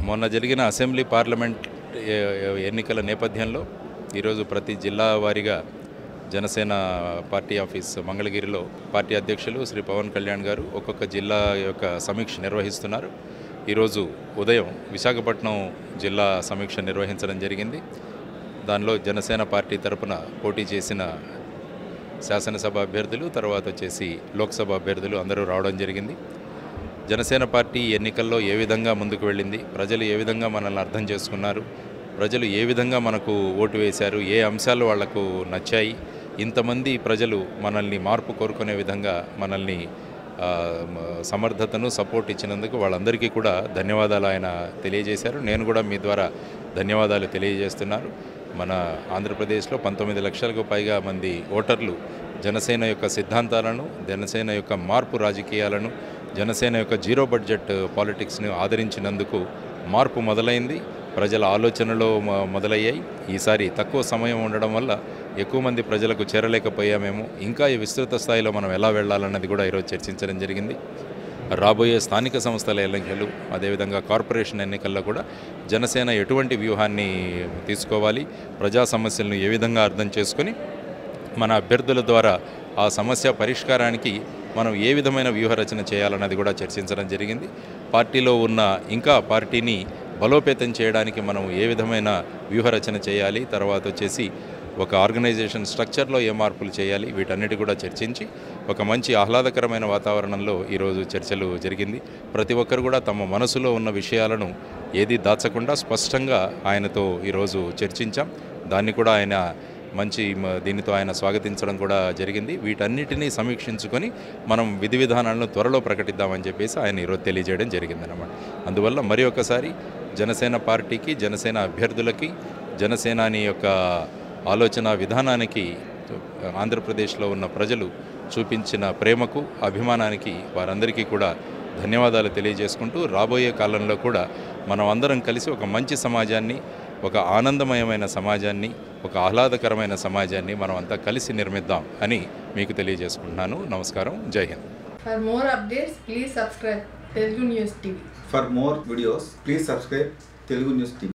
మొన్న జరిగిన assembly parliament ఎ- ఎన్నికల నేపథ్యంలో ఈరోజు ప్రతి జిల్లా వారీగా జనసేన పార్టీ ఆఫీస్ మంగళగిరిలో పార్టీ అధ్యక్షులు శ్రీ పవన్ కళ్యాణ్ గారు ఒక్కొక్క జిల్లా యొక్క సమీక్ష నిర్వహిస్తున్నారు ఈరోజు ఉదయం విశాఖపట్నం జిల్లా సమీక్ష నిర్వహించడం జరిగింది దానిలో జనసేన పార్టీ తరపున పోటీ చేసిన శాసనసభ అభ్యర్థులు తర్వాత వచ్చేసి లోక్సభ అభ్యర్థులు అందరూ రావడం జరిగింది జనసేన పార్టీ ఎన్నికల్లో ఏ విధంగా ముందుకు వెళ్ళింది ప్రజలు ఏ విధంగా మనల్ని అర్థం చేసుకున్నారు ప్రజలు ఏ విధంగా మనకు ఓటు వేశారు ఏ అంశాలు వాళ్లకు నచ్చాయి ఇంతమంది ప్రజలు మనల్ని మార్పు కోరుకునే విధంగా మనల్ని ఆ, మ- సమర్థతను సపోర్ట్ ఇచ్చినందుకు వాళ్ళందరికీ కూడా ధన్యవాదాలు ఆయన తెలియజేశారు నేను కూడా మీ ద్వారా ధన్యవాదాలు తెలియజేస్తున్నారు మన ఆంధ్రప్రదేశ్లో పంతొమ్మిది లక్షలకు పైగా మంది ఓటర్లు జనసేన యొక్క సిద్ధాంతాలను జనసేన యొక్క మార్పు రాజకీయాలను జనసేన యొక్క జీరో బడ్జెట్ పాలిటిక్స్ని ఆదరించినందుకు మార్పు మొదలైంది ప్రజల ఆలోచనలు మొ- మొదలయ్యాయి ఈసారి తక్కువ సమయం ఉండడం వల్ల ఎక్కువ మంది ప్రజలకు చేరలేకపోయామేమో ఇంకా ఈ విస్తృత స్థాయిలో మనం ఎలా వెళ్ళాలన్నది కూడా ఈరోజు చర్చించడం జరిగింది రాబోయే స్థానిక సంస్థల ఎన్నికలు అదేవిధంగా కార్పొరేషన్ ఎన్నికల్లో కూడా జనసేన ఎటువంటి వ్యూహాన్ని తీసుకోవాలి ప్రజా సమస్యలను ఏ విధంగా అర్థం చేసుకొని మన అభ్యర్థుల ద్వారా ఆ సమస్య పరిష్కారానికి మనం ఏ విధమైన వ్యూహరచన చేయాలన్నది కూడా చర్చించడం జరిగింది పార్టీలో ఉన్న ఇంకా పార్టీని బలోపేతం చేయడానికి మనం ఏ విధమైన వ్యూహరచన చేయాలి తర్వాత వచ్చేసి ఒక ఆర్గనైజేషన్ స్ట్రక్చర్లో ఏ మార్పులు చేయాలి వీటన్నిటి కూడా చర్చించి ఒక మంచి ఆహ్లాదకరమైన వాతావరణంలో ఈరోజు చర్చలు జరిగింది ప్రతి ఒక్కరు కూడా తమ మనసులో ఉన్న విషయాలను ఏది దాచకుండా స్పష్టంగా ఆయనతో ఈరోజు చర్చించాం దాన్ని కూడా ఆయన మంచి మ- దీనితో ఆయన స్వాగతించడం కూడా జరిగింది వీటన్నిటినీ సమీక్షించుకొని మనం విధి విధానాలను త్వరలో ప్రకటిద్దామని చెప్పేసి ఆయన ఈరోజు తెలియజేయడం జరిగిందన్నమాట అందువల్ల మరి ఒకసారి జనసేన పార్టీకి జనసేన అభ్యర్థులకి జనసేనాని యొక్క ఆలోచన విధానానికి ఆంధ్రప్రదేశ్లో ఉన్న ప్రజలు చూపించిన ప్రేమకు అభిమానానికి వారందరికీ కూడా ధన్యవాదాలు తెలియజేసుకుంటూ రాబోయే కాలంలో కూడా మనం అందరం కలిసి ఒక మంచి సమాజాన్ని ఒక ఆనందమయమైన సమాజాన్ని ఒక ఆహ్లాదకరమైన సమాజాన్ని మనం అంతా కలిసి నిర్మిద్దాం అని మీకు తెలియజేసుకుంటున్నాను నమస్కారం జై Hind For more updates, please subscribe Telugu News TV. For more videos, please subscribe Telugu News TV.